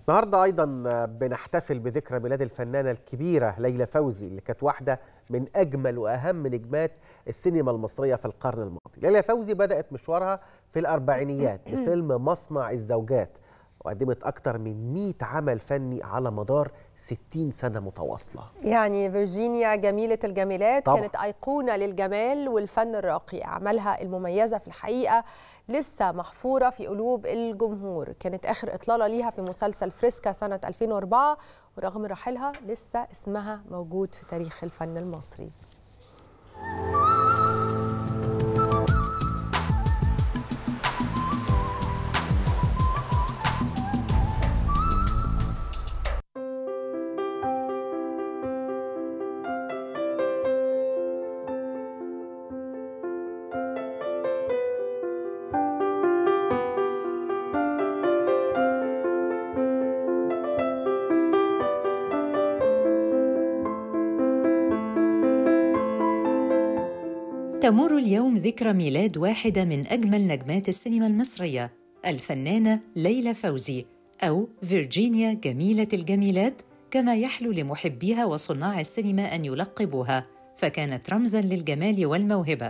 النهارده ايضا بنحتفل بذكرى ميلاد الفنانه الكبيره ليلى فوزي اللي كانت واحده من اجمل واهم نجمات السينما المصريه في القرن الماضي. ليلى فوزي بدات مشوارها في الاربعينيات بفيلم مصنع الزوجات وقدمت اكثر من 100 عمل فني على مدار 60 سنه متواصله. يعني فيرجينيا جميلة الجميلات طبعا. كانت أيقونة للجمال والفن الراقي أعمالها المميزة في الحقيقة لسه محفورة في قلوب الجمهور كانت آخر إطلالة ليها في مسلسل فريسكا سنة 2004 ورغم رحيلها لسه اسمها موجود في تاريخ الفن المصري تمر اليوم ذكرى ميلاد واحدة من أجمل نجمات السينما المصرية الفنانة ليلى فوزي أو فيرجينيا جميلة الجميلات كما يحلو لمحبيها وصناع السينما أن يلقبوها فكانت رمزاً للجمال والموهبة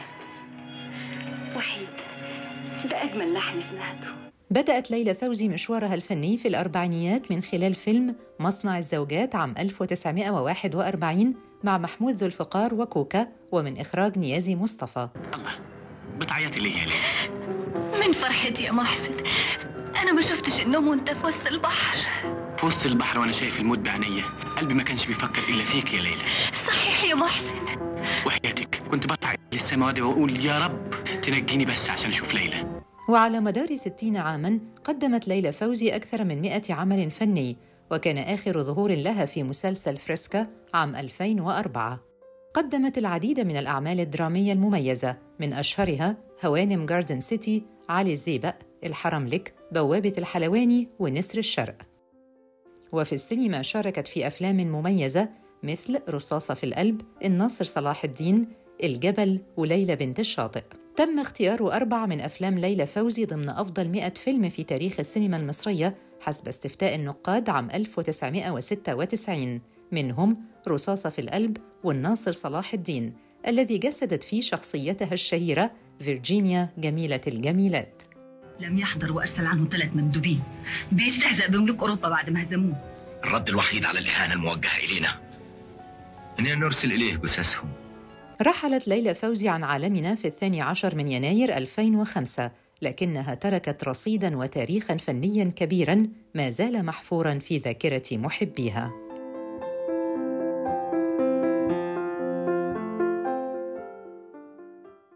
وحيد ده أجمل لحن سمعته بدأت ليلى فوزي مشوارها الفني في الأربعينيات من خلال فيلم مصنع الزوجات عام 1941 مع محمود ذو الفقار وكوكا ومن إخراج نيازي مصطفى الله بتعيطي ليه يا ليلى؟ من فرحتي يا محسن أنا ما شفتش النوم وأنت في وسط البحر في وسط البحر وانا شايف الموت بعينيا قلبي ما كانش بيفكر الا فيك يا ليلى صحيح يا محسن وحياتك كنت بطلع للسما دي واقول يا رب تنجيني بس عشان اشوف ليلى وعلى مدار ستين عاماً قدمت ليلى فوزي أكثر من مئة عمل فني وكان آخر ظهور لها في مسلسل فريسكا عام 2004 قدمت العديد من الأعمال الدرامية المميزة من أشهرها هوانم جاردن سيتي علي الزيبق الحرم لك بوابة الحلواني ونسر الشرق وفي السينما شاركت في أفلام مميزة مثل رصاصة في القلب الناصر صلاح الدين الجبل وليلى بنت الشاطئ تم اختيار أربع من أفلام ليلى فوزي ضمن أفضل 100 فيلم في تاريخ السينما المصرية حسب استفتاء النقاد عام 1996 منهم رصاصة في القلب والناصر صلاح الدين الذي جسدت فيه شخصيتها الشهيرة فيرجينيا جميلة الجميلات لم يحضر وارسل عنه ثلاث مندوبين بيستهزأ بملوك اوروبا بعد ما هزموه الرد الوحيد على الإهانة الموجهة إلينا أننا نرسل إليه جثثهم رحلت ليلى فوزي عن عالمنا في الثاني عشر من يناير 2005 لكنها تركت رصيداً وتاريخاً فنياً كبيراً ما زال محفوراً في ذاكرة محبيها